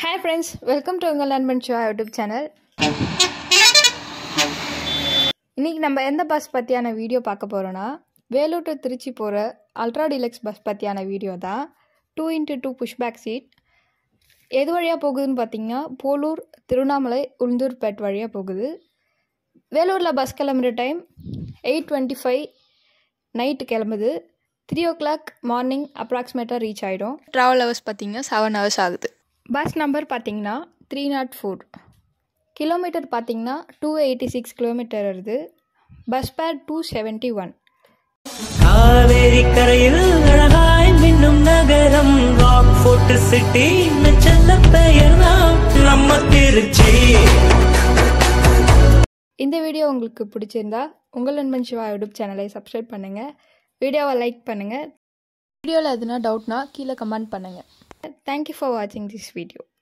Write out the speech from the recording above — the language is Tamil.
ஹாய் ஃப்ரெண்ட்ஸ் வெல்கம் டு உங்கள் நண்பன் ஷோ யூடியூப் சேனல் இன்றைக்கி நம்ம எந்த பஸ் பற்றியான வீடியோ பார்க்க போகிறோன்னா வேலூர் டு திருச்சி போகிற அல்ட்ரா டிலக்ஸ் பஸ் பற்றியான வீடியோ தான் two into two pushback seat எது வழியாக போகுதுன்னு பார்த்தீங்கன்னா போலூர் திருவண்ணாமலை உளுந்தூர்பேட் வழியாக போகுது வேலூரில் பஸ் கிளம்புற time eight twenty five night கிளம்புது த்ரீ ஓ கிளாக் மார்னிங் அப்ராக்சிமேட்டாக ரீச் ஆகிடும் ட்ராவல் ஹவர்ஸ் பார்த்தீங்கன்னா செவன் ஹவர்ஸ் ஆகுது பஸ் நம்பர் பார்த்தீங்கன்னா த்ரீ நாட் ஃபோர் கிலோமீட்டர் பார்த்தீங்கன்னா டூ எயிட்டி சிக்ஸ் கிலோமீட்டர் வருது பஸ் பேர் டூ செவன்ட்டி ஒன் காவேரி கரையில் அழகாய் மின்னும் நகரம் ராக் ஃபோர்ட் சிட்டி செல்ல பெயர் தான் நம்ம திருச்சி இந்த வீடியோ உங்களுக்கு பிடிச்சிருந்தா உங்கள் நண்பன் சிவா யூடியூப் சேனலை சப்ஸ்கிரைப் பண்ணுங்கள் வீடியோவை லைக் பண்ணுங்கள் வீடியோவில் எதுனா டவுட்னா கீழே கமெண்ட் பண்ணுங்கள் தேங்க்யூ ஃபார் வாட்சிங் திஸ் வீடியோ